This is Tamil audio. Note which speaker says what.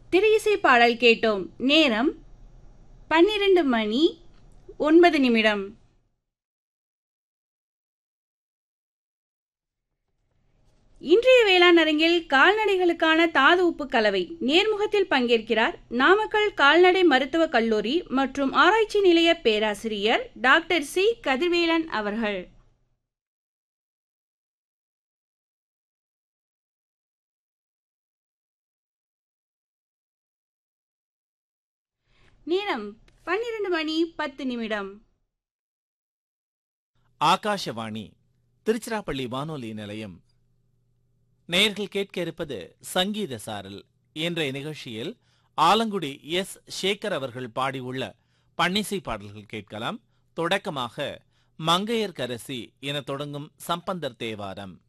Speaker 1: திரையிசை பாடல் கேட்டோம் நேரம் பன்னிரண்டு மணி ஒன்பது நிமிடம் இன்றைய வேளாண் அரங்கில் கால்நடைகளுக்கான தாது உப்பு கலவை நேர்முகத்தில் பங்கேற்கிறார் நாமக்கல் கால்நடை மருத்துவக் கல்லூரி மற்றும் ஆராய்ச்சி நிலைய பேராசிரியர் டாக்டர் சி கதிர்வேலன் அவர்கள் நேரம் பன்னிரண்டு மணி பத்து நிமிடம்
Speaker 2: ஆகாஷவாணி திருச்சிராப்பள்ளி வானொலி நிலையம் நேயர்கள் கேட்க இருப்பது சங்கீத சாரல் இன்றைய நிகழ்ச்சியில் ஆலங்குடி எஸ் சேகர் அவர்கள் பாடியுள்ள பன்னிசை பாடல்கள் கேட்கலாம் தொடக்கமாக மங்கையர்கரசி என தொடங்கும் சம்பந்தர் தேவாரம்